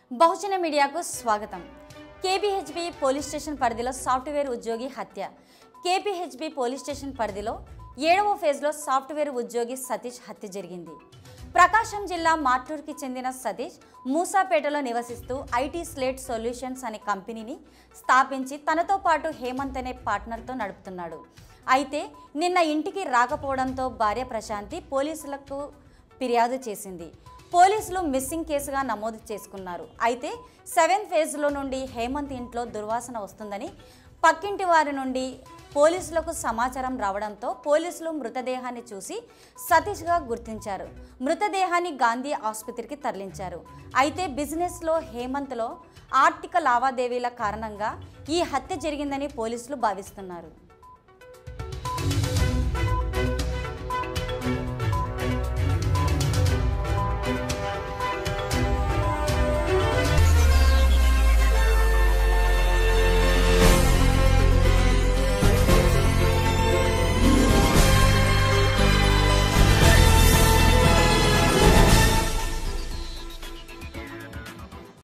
బహుజన మీడియాకు స్వాగతం KPHB police station పరిధిలో సాఫ్ట్వేర్ ఉద్యోగి హత్య కేపీహెచ్బి పోలీస్ స్టేషన్ పరిధిలో ఏడవ ఫేజ్లో సాఫ్ట్వేర్ ఉద్యోగి సతీష్ హత్య జరిగింది ప్రకాశం జిల్లా మార్టూర్కి చెందిన సతీష్ మూసాపేటలో నివసిస్తూ ఐటీ స్లేట్ సొల్యూషన్స్ అనే కంపెనీని స్థాపించి తనతో పాటు హేమంత్ అనే పార్ట్నర్తో నడుపుతున్నాడు అయితే నిన్న ఇంటికి రాకపోవడంతో భార్య ప్రశాంతి పోలీసులకు ఫిర్యాదు చేసింది పోలీసులు మిస్సింగ్ కేసుగా నమోదు చేసుకున్నారు అయితే సెవెన్ ఫేజ్లో నుండి హేమంత్ ఇంట్లో దుర్వాసన వస్తుందని పక్కింటి వారి నుండి పోలీసులకు సమాచారం రావడంతో పోలీసులు మృతదేహాన్ని చూసి సతీష్గా గుర్తించారు మృతదేహాన్ని గాంధీ ఆసుపత్రికి తరలించారు అయితే బిజినెస్లో హేమంత్లో ఆర్థిక లావాదేవీల కారణంగా ఈ హత్య జరిగిందని పోలీసులు భావిస్తున్నారు